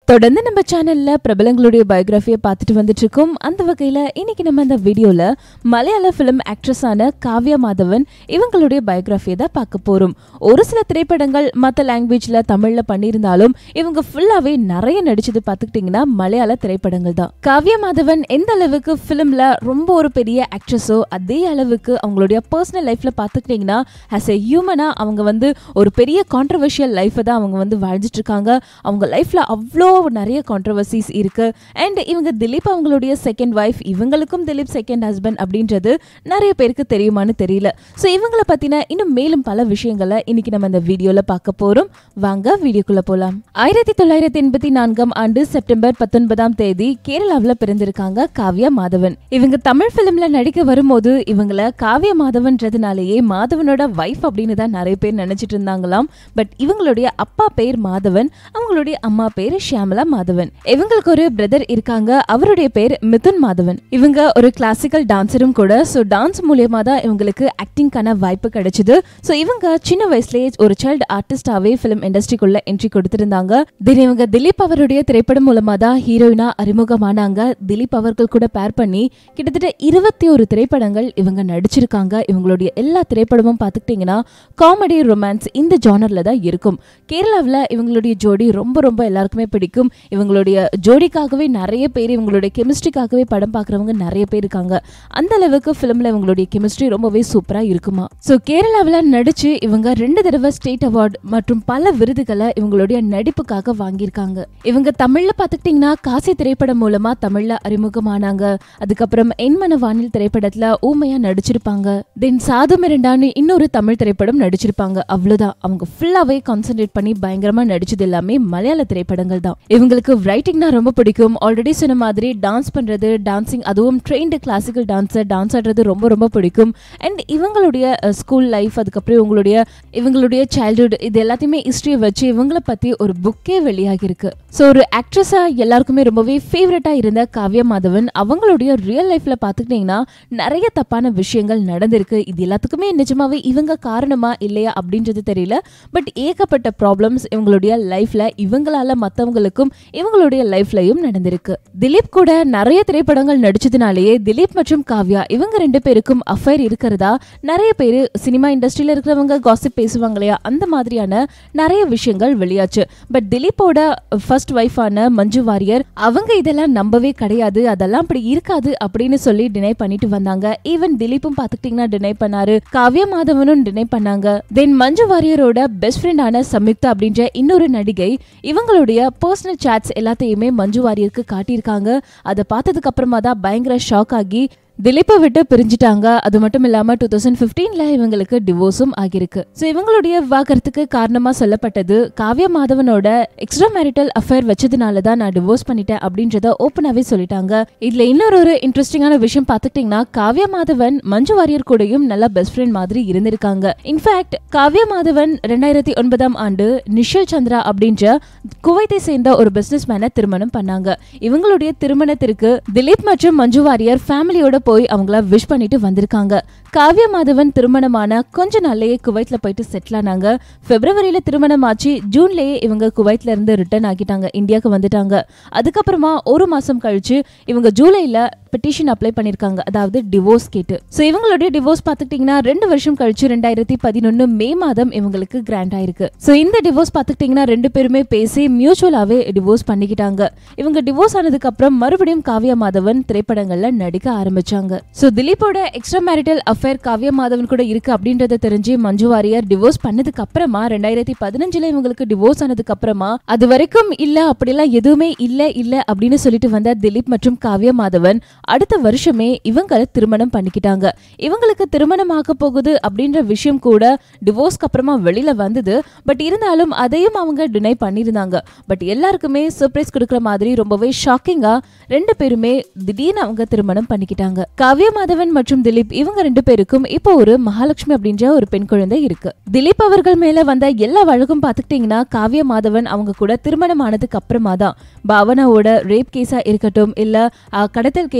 தொடர்ந்து நம்ம சேனல்ல பிரபலங்களுடைய பயோகிராஃபியை பார்த்துட்டு வந்துட்டு இருக்கோம் அந்த வகையில இன்னைக்கு நம்ம இந்த வீடியோல மலையாள ஃபிலிம் ஆக்ட்ரஸான காவ்யா மாதவன் இவங்களுடைய பயோகிராஃபியை தான் பார்க்க போறோம் ஒரு சில திரைப்படங்கள் மற்ற லாங்குவேஜ்ல தமிழ்ல பண்ணியிருந்தாலும் இவங்க ஃபுல்லாவே நிறைய நடிச்சது பார்த்துக்கிட்டிங்கன்னா மலையாள திரைப்படங்கள் தான் காவ்யா மாதவன் எந்த அளவுக்கு ஃபிலிம்ல ரொம்ப ஒரு பெரிய ஆக்ட்ரஸோ அதே அளவுக்கு அவங்களுடைய பர்சனல் லைஃப்ல பார்த்துக்கிட்டிங்கன்னா ஆஸ் எ ஹியூமனா அவங்க வந்து ஒரு பெரிய கான்ட்ரவர்ஷியல் லைஃப்பை தான் அவங்க வந்து வாழ்ந்துட்டு இருக்காங்க அவங்க லைஃப்ல அவ்வளோ நிறைய கான்ட்ரவர்சிஸ் இருக்கு அண்ட் இவங்க திலீப் அவங்களுடைய செகண்ட் ஒய்ஃப் இவங்களுக்கும் திலீப் செகண்ட் ஹஸ்பண்ட் அப்படின்றது நிறைய பேருக்கு தெரியுமான்னு தெரியல ஸோ இவங்கள பத்தின இன்னும் மேலும் பல விஷயங்களை இன்னைக்கு நம்ம இந்த வீடியோல பார்க்க போறோம் வாங்க வீடியோக்குள்ள போலாம் ஆயிரத்தி தொள்ளாயிரத்தி எண்பத்தி நான்காம் ஆண்டு செப்டம்பர் பத்தொன்பதாம் தேதி கேரளாவில் பிறந்திருக்காங்க காவ்யா மாதவன் இவங்க தமிழ் பிலிம்ல நடிக்க வரும்போது இவங்கள காவ்யா மாதவன்றதுனாலேயே மாதவனோட வைஃப் அப்படின்னு தான் நிறைய பேர் நினைச்சிட்டு இருந்தாங்களாம் பட் இவங்களுடைய அப்பா பேர் மாதவன் அவங்களுடைய அம்மா பேர் ஷியாமலா மாதவன் இவங்களுக்கு ஒரு பிரதர் இருக்காங்க அவருடைய பேர் மிதுன் மாதவன் இவங்க ஒரு கிளாசிக்கல் டான்சரும் கூட ஸோ டான்ஸ் மூலியமா தான் இவங்களுக்கு ஆக்டிங்கான வாய்ப்பு கிடைச்சது ஸோ இவங்க சின்ன வயசுலயே ஒரு சைல்டு ஆர்டிஸ்டாவே ஃபிலிம் இண்டஸ்ட்ரிக்குள்ள என்ட்ரி கொடுத்திருந்தாங்க தென் இவங்க திலீப் அவருடைய திரைப்படம் மூலமா தான் ஹீரோயினா அறிமுகமானாங்க திலீப் அவர்கள் கூட பேர் பண்ணி கிட்டத்தட்ட இருபத்தி ஒரு திரைப்படங்கள் இவங்க நடிச்சிருக்காங்க இவங்களுடைய எல்லா திரைப்படமும் பார்த்துக்கிட்டிங்கன்னா காமெடி ரொமான்ஸ் இந்த ஜானர்ல தான் இருக்கும் கேரளாவில் இவங்களுடைய ஜோடி ரொம்ப ரொம்ப எல்லாருக்குமே பிடிக்கும் இவங்களுடைய ஜோடிக்காகவே நிறைய பேர் இவங்களுடைய கெமிஸ்ட்ரிக்காகவே படம் பார்க்குறவங்க நிறைய பேர் இருக்காங்க அந்த அளவுக்கு ஃபிலிமில் இவங்களுடைய கெமிஸ்ட்ரி ரொம்பவே சூப்பராக இருக்குமா ஸோ கேரளாவில் நடிச்சு இவங்க ரெண்டு தடவை ஸ்டேட் அவார்ட் மற்றும் பல விருதுகளை இவங்களுடைய நடிப்புக்காக வாங்கியிருக்காங்க இவங்க தமிழ்ல பார்த்துக்கிட்டிங்கன்னா காசி திரைப்படம் மூலமா தமிழ்ல அறிமுகமானாங்க அதுக்கப்புறம் என்மன வானில் திரைப்படத்துல ஊமையா நடிச்சிருப்பாங்க தென் சாது மிரண்டான்னு இன்னொரு தமிழ் திரைப்படம் நடிச்சிருப்பாங்க அவ்வளவுதான் அவங்க ஃபுல்லாவே கான்சென்ட்ரேட் பண்ணி பயங்கரமா நடிச்சது எல்லாமே மலையாள திரைப்படங்கள் தான் இவங்களுக்கு ரைட்டிங்னா ரொம்ப பிடிக்கும் ஆல்ரெடி சொன்ன மாதிரி டான்ஸ் பண்றது டான்சிங் அதுவும் ட்ரெயின்டு கிளாசிக்கல் டான்ஸர் டான்ஸ் ஆடுறது ரொம்ப ரொம்ப பிடிக்கும் அண்ட் இவங்களுடைய ஸ்கூல் லைஃப் அதுக்கப்புறம் இவங்களுடைய இவங்களுடைய சைல்ட்ஹுட் இது எல்லாத்தையுமே ஹிஸ்டரியை வச்சு இவங்கள பத்தி ஒரு புக்கே வெளியாகி இருக்கு ஸோ ஒரு ஆக்ட்ரஸா எல்லாருக்குமே ரொம்பவே ஃபேவரட்டா இருந்த காவ்யா மாதவன் அவங்களுடைய ரியல் லைஃப்ல பாத்துக்கிட்டீங்கன்னா நிறைய தப்பான விஷயங்கள் நடந்திருக்கு இது எல்லாத்துக்குமே நிஜமாவே இவங்க காரணமா இல்லையா அப்படின்றது தெரியல பட் ஏகப்பட்ட ப்ராப்ளம்ஸ் இவங்களுடைய லைஃப்ல இவங்களால மத்தவங்களுக்கும் இவங்களுடைய லைஃப்லயும் நடந்திருக்கு திலீப் கூட நிறைய திரைப்படங்கள் நடிச்சதுனாலேயே திலீப் மற்றும் காவ்யா இவங்க ரெண்டு பேருக்கும் அஃபேர் இருக்கிறதா நிறைய பேர் சினிமா இண்டஸ்ட்ரியில இருக்கிறவங்க காசிப் பேசுவாங்க இல்லையா அந்த மாதிரியான நிறைய விஷயங்கள் வெளியாச்சு பட் திலீப்போட ஃபர்ஸ்ட் ஒய்ஃபான மஞ்சு வாரியர் அவங்க இதெல்லாம் நம்பவே கிடையாது அதெல்லாம் அப்படி இருக்காது அப்படின்னு சொல்லி டினை பண்ணிட்டு வந்தாங்க ஈவன் திலீப்பும் பாத்துக்கிட்டீங்கன்னா டினை பண்ணாரு காவ்யா மாதவனும் டினை பண்ணாங்க தென் மஞ்சு வாரியரோட பெஸ்ட் ஃப்ரெண்டான சம்யுக்தா அப்படின்ற இன்னொரு நடிகை இவங்களுடைய பர்சனல் சாட்ஸ் எல்லாத்தையுமே மஞ்சு வாரியருக்கு காட்டியிருக்காங்க அதை பார்த்ததுக்கு அப்புறமா தான் பயங்கர ஷாக் ஆகி திலீப்பை விட்டு பிரிஞ்சுட்டாங்க அது மட்டும் இல்லாம டூ தௌசண்ட் பிப்டீன்ல இவங்களுக்கு டிவோர்ஸும் ஆகியிருக்கு ஸோ இவங்களுடைய விவாகரத்துக்கு காரணமா சொல்லப்பட்டது காவ்யா மாதவனோட எக்ஸ்ட்ரா மேரிட்டல் அஃபேர் வச்சதுனால தான் நான் டிவோர்ஸ் பண்ணிட்டேன் அப்படின்றத ஓப்பனாவே சொல்லிட்டாங்க இதுல இன்னொரு ஒரு இன்ட்ரெஸ்டிங்கான விஷயம் பார்த்துக்கிட்டீங்கன்னா காவ்யா மாதவன் மஞ்சு வாரியர் கூடயும் நல்ல பெஸ்ட் ஃப்ரெண்ட் மாதிரி இருந்திருக்காங்க இன்ஃபேக்ட் காவ்யா மாதவன் ரெண்டாயிரத்தி ஒன்பதாம் ஆண்டு நிஷல் சந்திரா அப்படின்ற குவைத்தை சேர்ந்த ஒரு பிசினஸ் மேனை திருமணம் பண்ணாங்க இவங்களுடைய திருமணத்திற்கு திலீப் மற்றும் மஞ்சு வாரியர் ஃபேமிலியோட போய் அவங்கள விஷ் பண்ணிட்டு வந்திருக்காங்க காவ்யா மாதவன் திருமணமான கொஞ்ச நாள்லயே குவைத்ல போயிட்டு செட்டில் ஆனாங்க பிப்ரவரியில திருமணம் ஆச்சு ஜூன்லயே இவங்க குவைத்ல இருந்து ரிட்டர்ன் ஆகிட்டாங்க இந்தியாவுக்கு வந்துட்டாங்க அதுக்கப்புறமா ஒரு மாசம் கழிச்சு இவங்க ஜூலைல பெட்டிஷன் அப்ளை பண்ணிருக்காங்க அதாவது டிவோர்ஸ் கேட்டு ஸோ இவங்களுடைய டிவோர்ஸ் பார்த்துக்கிட்டிங்கன்னா ரெண்டு வருஷம் கழிச்சு ரெண்டாயிரத்தி பதினொன்னு மே மாதம் இவங்களுக்கு கிராண்ட் ஆயிருக்கு ஸோ இந்த டிவோர்ஸ் பார்த்துக்கிட்டிங்கன்னா ரெண்டு பேருமே பேசி மியூச்சுவலாவே டிவோர்ஸ் பண்ணிக்கிட்டாங்க இவங்க டிவோர்ஸ் ஆனதுக்கு அப்புறம் மறுபடியும் காவ்யா மாதவன் திரைப்படங்கள்ல நடிக்க ஆரம்பிச்சாங்க ஸோ திலீப்போட extra marital affair Kavya Madhavan கூட இருக்கு அப்படின்றத தெரிஞ்சு மஞ்சு வாரியர் டிவோர்ஸ் பண்ணதுக்கு அப்புறமா ரெண்டாயிரத்தி பதினஞ்சுல இவங்களுக்கு டிவோர்ஸ் ஆனதுக்கு அப்புறமா அது வரைக்கும் இல்ல அப்படிலாம் எதுவுமே இல்ல இல்ல அப்படின்னு சொல்லிட்டு வந்த திலீப் மற்றும் காவ்யா மாதவன் அடுத்த வருஷமே இவங்க திருமணம் பண்ணிக்கிட்டாங்க இவங்களுக்கு திருமணம் ஆக போகுது அப்படின்ற விஷயம் கூட டிவோர்ஸ்க்கு அப்புறமா வெளியில வந்தது பட் இருந்தாலும் அதையும் அவங்க டினை பண்ணியிருந்தாங்க பட் எல்லாருக்குமே சர்ப்ரைஸ் கொடுக்குற மாதிரி ரொம்பவே ஷாக்கிங்கா ரெண்டு பேருமே திடீர்னு அவங்க திருமணம் பண்ணிக்கிட்டாங்க காவ்யா மாதவன் மற்றும் திலீப் இவங்க ரெண்டு பேருக்கும் இப்போ ஒரு மகாலட்சுமி அப்படின்ற ஒரு பெண் குழந்தை இருக்கு திலீப் அவர்கள் மேல வந்த எல்லா வழக்கும் பாத்துக்கிட்டீங்கன்னா காவ்யா மாதவன் அவங்க கூட திருமணம் ஆனதுக்கு அப்புறமா தான் பாவனாவோட ரேப் கேஸா இருக்கட்டும் இல்ல அஹ், கடத்தல் கேஸ்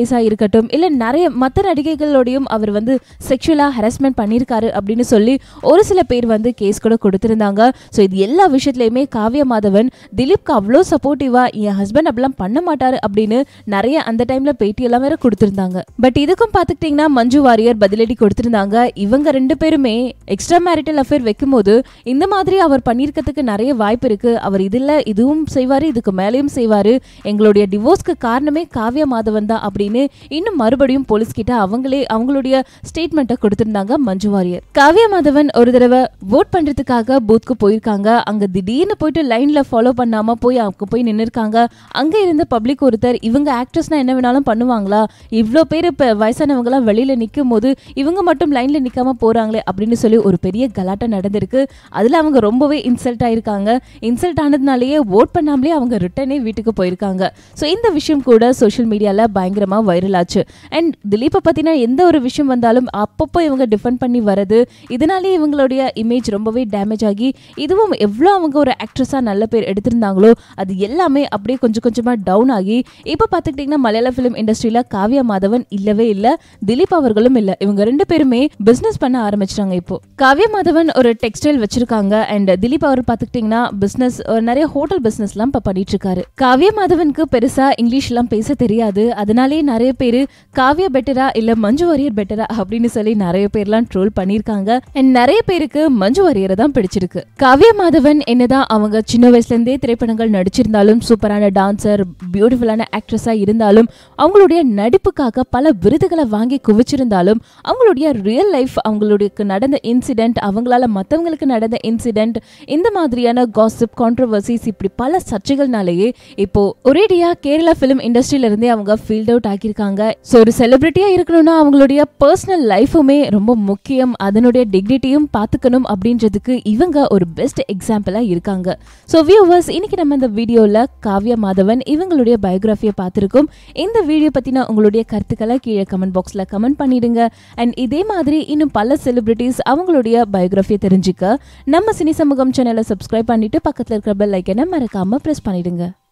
கேஸா இருக்கட்டும் இல்ல நிறைய மற்ற நடிகைகளோடையும் அவர் வந்து செக்ஷுவலா ஹராஸ்மெண்ட் பண்ணியிருக்காரு அப்படின்னு சொல்லி ஒரு சில பேர் வந்து கேஸ் கூட கொடுத்திருந்தாங்க ஸோ இது எல்லா விஷயத்துலயுமே காவ்யா மாதவன் திலீப்க்கு அவ்வளோ சப்போர்ட்டிவா என் ஹஸ்பண்ட் அப்படிலாம் பண்ண மாட்டாரு அப்படின்னு நிறைய அந்த டைம்ல பேட்டியெல்லாம் வேற கொடுத்திருந்தாங்க பட் இதுக்கும் பார்த்துக்கிட்டிங்கன்னா மஞ்சு வாரியர் பதிலடி கொடுத்திருந்தாங்க இவங்க ரெண்டு பேருமே எக்ஸ்ட்ரா மேரிட்டல் அஃபேர் வைக்கும்போது இந்த மாதிரி அவர் பண்ணியிருக்கிறதுக்கு நிறைய வாய்ப்பு இருக்கு அவர் இதில் இதுவும் செய்வாரு இதுக்கு மேலேயும் செய்வாரு எங்களுடைய டிவோர்ஸ்க்கு காரணமே காவ்யா மாதவன் தான் அப்படின்னு இன்னும் மறுபடியும் போலீஸ் கிட்ட அவங்களே அவங்களுடைய ஸ்டேட்மெண்ட்டை கொடுத்திருந்தாங்க மஞ்சு வாரியர் காவ்யா மாதவன் ஒரு தடவை ஓட் பண்றதுக்காக பூத்க்கு போயிருக்காங்க அங்க திடீர்னு போயிட்டு லைன்ல ஃபாலோ பண்ணாம போய் அவங்க போய் நின்று இருக்காங்க அங்க இருந்த பப்ளிக் ஒருத்தர் இவங்க ஆக்டர்ஸ்னா என்ன வேணாலும் பண்ணுவாங்களா இவ்வளோ பேர் இப்போ வயசானவங்களாம் வெளியில நிற்கும் போது இவங்க மட்டும் லைன்ல நிக்காம போறாங்களே அப்படின்னு சொல்லி ஒரு பெரிய கலாட்டம் நடந்திருக்கு அதுல அவங்க ரொம்பவே இன்சல்ட் ஆயிருக்காங்க இன்சல்ட் ஆனதுனாலேயே ஓட் பண்ணாமலே அவங்க ரிட்டனே வீட்டுக்கு போயிருக்காங்க ஸோ இந்த விஷயம் கூட சோஷியல் மீடியால பயங்கரமா வைரல் ஆச்சு அண்ட் திலீப்பை பத்தின எந்த ஒரு விஷயம் வந்தாலும் அப்பப்போ இவங்க டிஃபெண்ட் பண்ணி வரது இதனாலே இவங்களுடைய இமேஜ் ரொம்பவே டேமேஜ் ஆகி இதுவும் எவ்வளோ அவங்க ஒரு ஆக்ட்ரஸாக நல்ல பேர் எடுத்திருந்தாங்களோ அது எல்லாமே அப்படியே கொஞ்சம் கொஞ்சமாக டவுன் ஆகி இப்போ பார்த்துக்கிட்டிங்கன்னா மலையாள ஃபிலிம் இண்டஸ்ட்ரியில் காவ்யா மாதவன் இல்லவே இல்லை திலீப் அவர்களும் இல்லை இவங்க ரெண்டு பேருமே பிஸ்னஸ் பண்ண ஆரம்பிச்சிட்டாங்க இப்போ காவ்யா மாதவன் ஒரு டெக்ஸ்டைல் வச்சிருக்காங்க அண்ட் திலீப் அவர் பார்த்துக்கிட்டிங்கன்னா பிஸ்னஸ் நிறைய ஹோட்டல் பிஸ்னஸ்லாம் இப்போ பண்ணிட்டு இருக்காரு காவ்யா மாதவனுக்கு பெருசாக இங்கிலீஷ்லாம் பேச தெரியாது அதனாலே நிறைய பேர் காவ்யா பெட்டரா இல்லை மஞ்சு வாரியர் பெட்டரா அப்படின்னு சொல்லி நிறைய பேர்லாம் ட்ரோல் பண்ணியிருக்காங்க அண்ட் நிறைய பேருக்கு மஞ்சு வாரியரை தான் பிடிச்சிருக்கு காவ்யா மாதவன் என்னதான் அவங்க சின்ன வயசுல இருந்தே திரைப்படங்கள் நடிச்சிருந்தாலும் சூப்பரான டான்சர் பியூட்டிஃபுல்லான ஆக்ட்ரஸா இருந்தாலும் அவங்களுடைய நடிப்புக்காக பல விருதுகளை வாங்கி குவிச்சிருந்தாலும் அவங்களுடைய ரியல் லைஃப் அவங்களுக்கு நடந்த இன்சிடென்ட் அவங்களால மற்றவங்களுக்கு நடந்த இன்சிடென்ட் இந்த மாதிரியான காசிப் கான்ட்ரவர்சிஸ் இப்படி பல சர்ச்சைகள்னாலேயே இப்போ ஒரேடியா கேரளா ஃபிலிம் இண்டஸ்ட்ரியில இருந்தே அவங்க ஃபீல்ட் அவுட் ஆக்கியிருக்காங்க ஸோ ஒரு செலிபிரிட்டியா இருக்கணும்னா அவங்களுடைய பர்சனல் லைஃபுமே ரொம்ப முக்கியம் அதனுடைய டிக்னிட்டியும் பார்த்துக்கணும் அப்படின்றதுக்கு இவங்க ஒரு பெஸ்ட் எக்ஸாம்பிளா இருக்காங்க ஸோ வியூவர்ஸ் இன்னைக்கு நம்ம இந்த வீடியோல காவ்யா மாதவன் இவங்களுடைய பயோகிராஃபியை பார்த்துருக்கோம் இந்த வீடியோ பத்தின உங்களுடைய கருத்துக்களை கீழே கமெண்ட் பாக்ஸ்ல கமெண்ட் பண்ணிடுங்க அண்ட் இதே மாதிரி இன்னும் பல செலிபிரிட்டிஸ் அவங்களுடைய பயோகிராஃபியை தெரிஞ்சுக்க நம்ம சினி சமூகம் சேனலை சப்ஸ்கிரைப் பண்ணிட்டு பக்கத்தில் இருக்கிற பெல் ஐக்கனை மறக்காம ப்ரெஸ் பண்ணிடுங்க